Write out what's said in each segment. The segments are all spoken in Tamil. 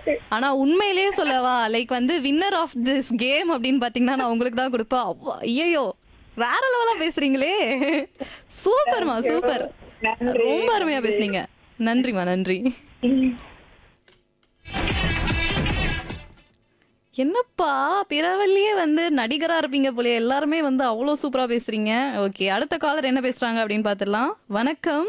கரெக்ட் ஆனா உண்மையிலேயே சொல்லவா லைக் வந்து வின்னர் ஆஃப் திஸ் கேம் அப்படின்னு பாத்தீங்கன்னா நான் உங்களுக்கு தான் கொடுப்பேன் அவ்வா, ஐயையோ வேற லெவலா பேசுறீங்களே சூப்பர்மா சூப்பர் நன்றி, ரொம்ப அருமையா பேசுனீங்க நன்றிமா நன்றி என்னப்பா பிறவல்லியே வந்து நடிகரா இருப்பீங்க போலயே எல்லாருமே வந்து அவ்வளோ சூப்பரா பேசுறீங்க ஓகே அடுத்த காலர் என்ன பேசுறாங்க அப்படின்னு பார்த்துடலாம் வணக்கம்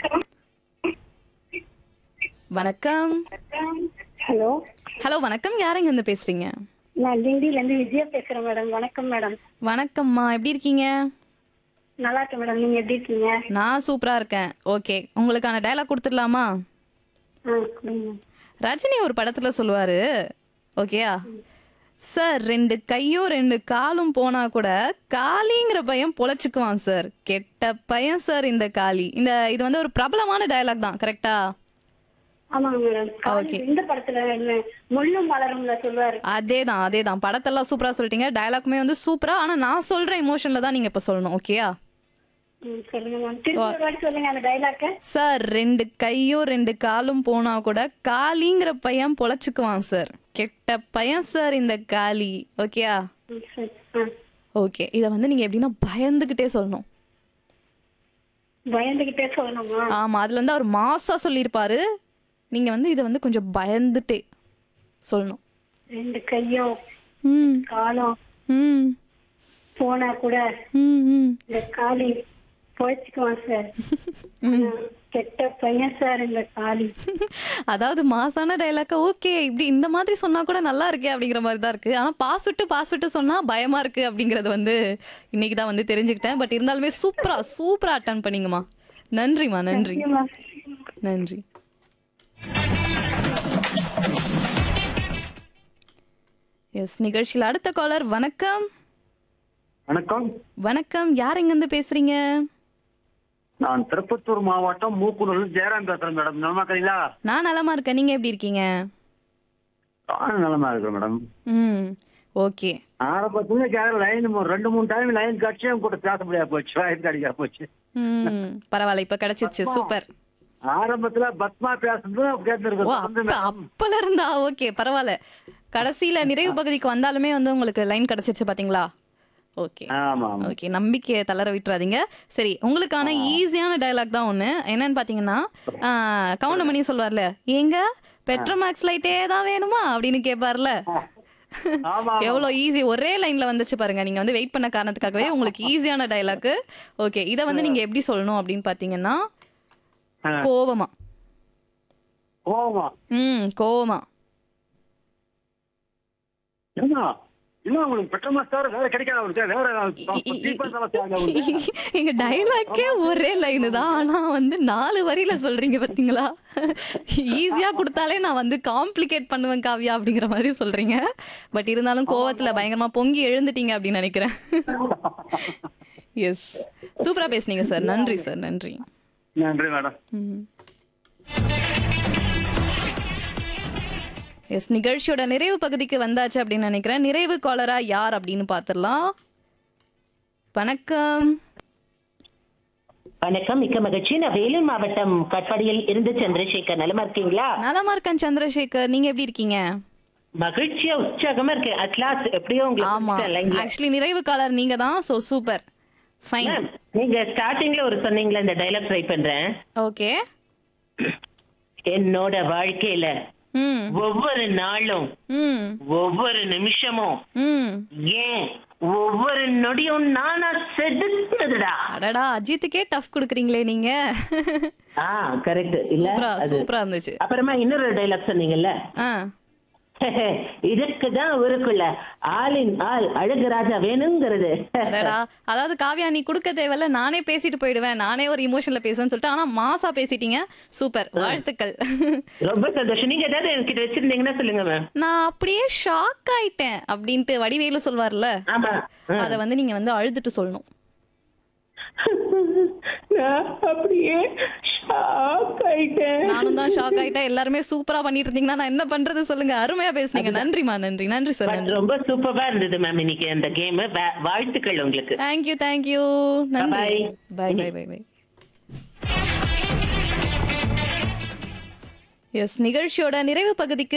வணக்கம் ஹலோ ஹலோ வணக்கம் யாருங்க இருந்து பேசுறீங்க நான் கிண்டில இருந்து விஜயா பேசுறேன் மேடம் வணக்கம் மேடம் வணக்கம்மா எப்படி இருக்கீங்க நல்லா இருக்கேன் மேடம் நீங்க எப்படி இருக்கீங்க நான் சூப்பரா இருக்கேன் ஓகே உங்களுக்கான டயலாக் கொடுத்துடலாமா ஆ கொடுங்க ரஜினி ஒரு படத்துல சொல்லுவாரு ஓகேயா சார் ரெண்டு கையும் ரெண்டு காலும் போனா கூட காளிங்கிற பையன் பொழைச்சுக்குவான் சார் கெட்ட பையன் சார் இந்த காளி இந்த இது வந்து ஒரு பிரபலமான டயலாக் தான் கரெக்டா ஆமாங்க மேடம் Okay. இந்த படத்துல என்ன முள்ளும் மலரும்ல சொல்லுவாரு அதே தான் அதே தான் படத்தெல்லாம் சூப்பரா சொல்லிட்டீங்க டயலாக்குமே வந்து சூப்பரா ஆனா நான் சொல்ற இமோஷன்ல தான் நீங்க இப்ப சொல்லணும் ஓகேயா ம், சொல்லுங்க மேம் திருப்பி ஒரு வாட்டி சொல்லுங்க அந்த டைலாக்க சார் ரெண்டு கையும் ரெண்டு காலும் போனா கூட காளிங்கிற பையன் பொழைச்சுக்குவான் சார் கெட்ட பையன் சார் இந்த காளி ஓகேயா சரி ஆ ஓகே இதை வந்து நீங்க எப்படின்னா பயந்துகிட்டே சொல்லணும் பயந்துகிட்டே சொல்லணுமா ஆமா அதுல வந்து அவர் மாசா சொல்லியிருப்பாரு நீங்க வந்து இதை வந்து கொஞ்சம் பயந்துட்டே சொல்லணும் ரெண்டு கையும் ம் காலம் ம் போனா கூட ம் ம் இந்த காளி போயிச்சுக்குவான் சார் ஆனா, கெட்ட பையன் சார் இந்த காளி அதாவது மாசான டைலாக்க ஓகே இப்படி இந்த மாதிரி சொன்னா கூட நல்லா இருக்கே அப்படிங்கிற மாதிரி தான் இருக்கு ஆனா பாஸ் விட்டு பாஸ் விட்டு சொன்னா பயமா இருக்கு அப்படிங்கறது வந்து இன்னைக்கு தான் வந்து தெரிஞ்சுக்கிட்டேன் பட் இருந்தாலுமே சூப்பரா சூப்பரா அட்டன் பண்ணீங்கம்மா நன்றிம்மா நன்றி நன்றி எஸ் நிகழ்ச்சியில் அடுத்த காலர் வணக்கம் வணக்கம் வணக்கம் யார் எங்க இருந்து பேசுறீங்க நான் திருப்பத்தூர் மாவட்டம் மூக்குனூர்ல ஜெயராம் பேசுறேன் மேடம் நலமா இருக்கீங்களா நான் நலமா இருக்கேன் நீங்க எப்படி இருக்கீங்க நானும் நலமா இருக்கிறேன் மேடம் ம் ஓகே ஆரம்பத்துல கேட்க லைன் ரெண்டு மூணு டைம் லைன் கட்சி கூட பேச முடியாது போச்சு லைன் கிடைக்காம போச்சு ம் பரவாயில்ல இப்ப கிடைச்சிருச்சு சூப்பர் ஆரம்பத்துல பத்மா பேசுறது ஓ கேட்டிருக்கேன் அப்ப அப்பல இருந்தா ஓகே பரவாயில்ல கடைசியில நிறைவு பகுதிக்கு வந்தாலுமே வந்து உங்களுக்கு லைன் கிடைச்சிருச்சு பாத்தீங்களா ஓகே ஆமா ஆமா ஓகே நம்பிக்கையை தளர விட்டுறாதீங்க சரி உங்களுக்கான ஈஸியான டயலாக் தான் ஒண்ணு என்னன்னு பாத்தீங்கன்னா கவுண்டமணி சொல்வார்ல ஏங்க பெட்ரோமேக்ஸ் லைட்டே தான் வேணுமா அப்படின்னு கேட்பார்ல ஆமா எவ்வளவு ஈஸி ஒரே லைன்ல வந்துச்சு பாருங்க நீங்க வந்து வெயிட் பண்ண காரணத்துக்காகவே உங்களுக்கு ஈஸியான டயலாக் ஓகே இத வந்து நீங்க எப்படி சொல்லணும் அப்படின்னு பாத்தீங்கன்னா ஆ. கோவமா கோவமா ம் கோவமா என்ன இன்னும் உங்களுக்கு பெட்ரோல் சார் வேற கிடைக்காத அவருக்கு வேற இ- இ- cheap ஆ தான் தேவை அவருக்கு. எங்க டைலாக்கே ஒரே லைனு தான் ஆனா வந்து நாலு வரியில சொல்றீங்க பாத்தீங்களா ஈஸியா கொடுத்தாலே நான் வந்து காம்ப்ளிகேட் பண்ணுவேன் காவியா அப்படிங்கிற மாதிரி சொல்றீங்க பட் இருந்தாலும் கோவத்துல பயங்கரமா பொங்கி எழுந்துட்டீங்க அப்படின்னு நினைக்கிறேன் எஸ் சூப்பரா பேசுனீங்க சார் நன்றி சார் நன்றி நன்றி மேடம் எஸ் நிகழ்ச்சியோட நிறைவு பகுதிக்கு வந்தாச்சு அப்படின்னு நினைக்கிறேன் நிறைவு காலரா யார் அப்படின்னு பாத்திரலாம் வணக்கம் வணக்கம் மிக்க மகிழ்ச்சி நான் வேலூர் மாவட்டம் கட்பாடியில் இருந்து சந்திரசேகர் நலமா இருக்கீங்களா நலமா இருக்கேன் சந்திரசேகர் நீங்க எப்படி இருக்கீங்க மகிழ்ச்சியா உற்சாகமா இருக்கு அட்லாஸ் எப்படியோ ஆமா உங்களுக்கு லைன்ல ஆக்சுவலி நிறைவு காலர் நீங்க தான் சோ சூப்பர் ஃபைன் நீங்க ஸ்டார்டிங்ல ஒரு சொன்னீங்களா இந்த டைலாக் ட்ரை பண்றேன் ஓகே என்னோட வாழ்க்கையில ம் ஒவ்வொரு நாளும் ம் ஒவ்வொரு நிமிஷமும் ம் ஏன் ஒவ்வொரு நொடியும் நானா செதுக்குறதுடா அடடா அஜித்துக்கே டஃப் கொடுக்குறீங்களே நீங்க ஆ கரெக்ட் இல்ல சூப்பரா அது. சூப்பரா இருந்துச்சு அப்புறமா இன்னொரு டைலாக் சொன்னீங்கல்ல ஆ இதுக்குதான் ஊருக்குள்ள ஆளின் ஆள் அழகு ராஜா வேணுங்கிறது அடடா அதாவது காவியா நீ கொடுக்க தேவையில்ல நானே பேசிட்டு போயிடுவேன் நானே ஒரு இமோஷன்ல பேசுவேன்னு சொல்லிட்டு ஆனா மாசா பேசிட்டீங்க சூப்பர் வாழ்த்துக்கள் ரொம்ப சந்தோஷம் நீங்க ஏதாவது என்கிட்ட வச்சிருந்தீங்கன்னா சொல்லுங்க மேம் நான் அப்படியே ஷாக் ஆயிட்டேன் அப்படின்ட்டு வடிவேலு சொல்வார்ல ஆமா அத வந்து நீங்க வந்து அழுதுட்டு சொல்லணும் நான் அப்படியே ஷாக் ஆயிட்டேன் நானும் தான் ஷாக் ஆயிட்டேன் எல்லாருமே சூப்பரா பண்ணிட்டு இருந்தீங்கன்னா நான் என்ன பண்றது சொல்லுங்க அருமையா பேசுனீங்க நன்றிமா நன்றி நன்றி சார் பட் நன்றி ரொம்ப சூப்பரா இருந்தது மேம் இன்னைக்கு அந்த கேம் வாழ்த்துக்கள் உங்களுக்கு தேங்க்யூ தேங்க்யூ நன்றி Bye-bye. Bye bye bye bye yes நிகழ்ச்சியோட நிறைவு பகுதிக்கு